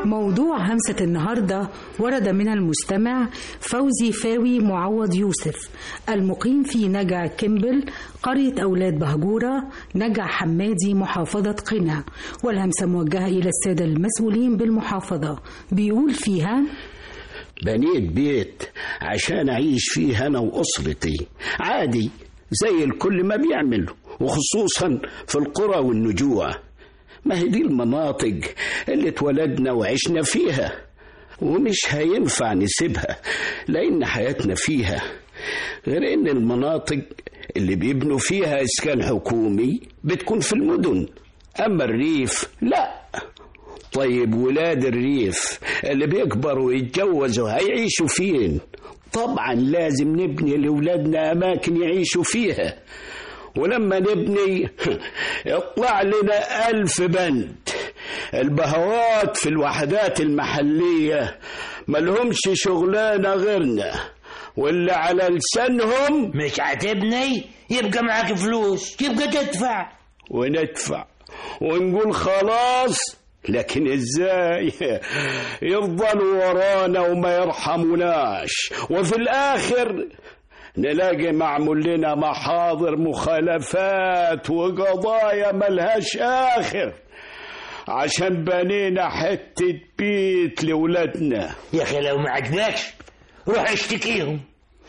موضوع همسة النهاردة ورد من المستمع فوزي فاوي معوض يوسف المقيم في نجع كمبل قرية أولاد بهجورة نجع حمادي محافظة قنا والهمسة موجهة إلى السادة المسؤولين بالمحافظة بيقول فيها بنيت بيت عشان أعيش فيه أنا وأسرتي عادي زي الكل ما بيعمل وخصوصا في القرى والنجوع ما هي دي المناطق اللي اتولدنا وعشنا فيها ومش هينفع نسيبها لأن حياتنا فيها غير إن المناطق اللي بيبنوا فيها إسكان حكومي بتكون في المدن أما الريف لا طيب ولاد الريف اللي بيكبروا ويتجوزوا هيعيشوا فين طبعا لازم نبني لأولادنا أماكن يعيشوا فيها ولما نبني يطلع لنا ألف بند البهوات في الوحدات المحلية ملهمش شغلانة غيرنا واللي على لسانهم مش هتبني يبقى معاك فلوس يبقى تدفع وندفع ونقول خلاص لكن ازاي يفضلوا ورانا وما يرحموناش وفي الاخر نلاقي معمول لنا محاضر مخالفات وقضايا ملهاش اخر عشان بنينا حتة بيت لولادنا يا اخي لو ما عجبكش روح اشتكيهم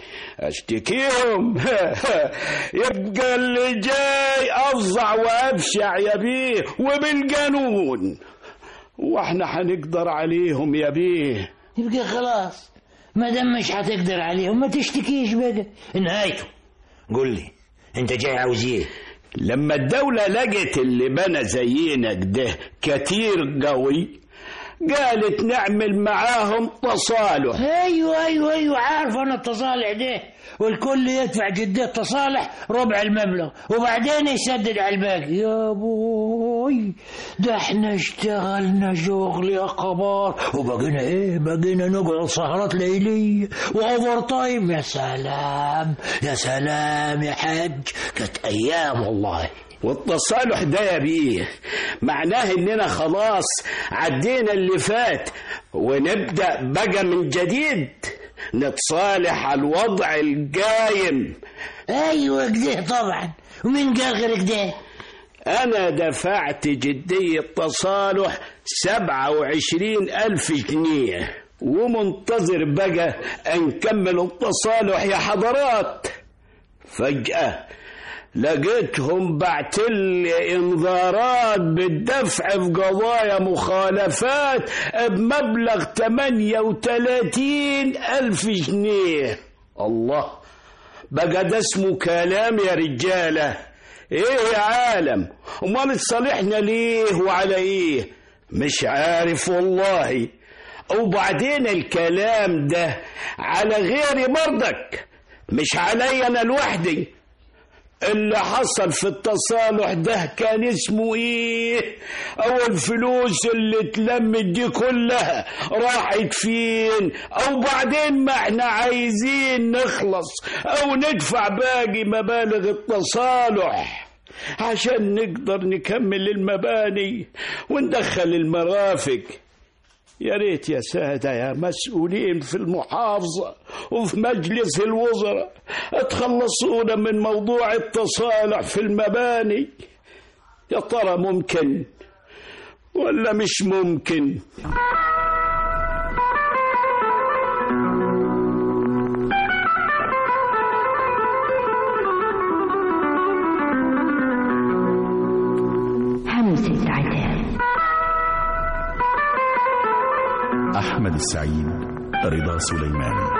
اشتكيهم يبقى اللي جاي افظع وابشع يا بيه وبالقانون واحنا هنقدر عليهم يا بيه يبقى خلاص ما دام مش هتقدر عليهم ما تشتكيش بقى نهايته قول لي انت جاي عاوز ايه لما الدولة لقت اللي بنى زينك ده كتير قوي قالت نعمل معاهم تصالح ايوه ايوه ايوه عارف انا التصالح ده والكل يدفع جديه تصالح ربع المبلغ وبعدين يسدد على الباقي يا بوي ده احنا اشتغلنا شغل يا قبار وبقينا ايه بقينا نقعد سهرات ليليه واوفر تايم يا سلام يا سلام يا حاج كانت ايام والله والتصالح ده يا بيه معناه اننا خلاص عدينا اللي فات ونبدأ بقى من جديد نتصالح على الوضع القايم ايوه كده طبعا ومين قال غير كده أنا دفعت جدية تصالح سبعة وعشرين ألف جنيه ومنتظر بقى أن نكمل التصالح يا حضرات فجأة لقيتهم بعتلي انذارات بالدفع في قضايا مخالفات بمبلغ 38 ألف جنيه الله بقى ده اسمه كلام يا رجالة ايه يا عالم امال تصالحنا ليه وعلى ايه مش عارف والله وبعدين الكلام ده على غيري برضك مش علي انا لوحدي اللي حصل في التصالح ده كان اسمه ايه او الفلوس اللي اتلمت دي كلها راحت فين او بعدين ما احنا عايزين نخلص او ندفع باقي مبالغ التصالح عشان نقدر نكمل المباني وندخل المرافق يا ريت يا سادة يا مسؤولين في المحافظة وفي مجلس الوزراء تخلصونا من موضوع التصالح في المباني يا ترى ممكن ولا مش ممكن همسة عتاب أحمد السعيد رضا سليمان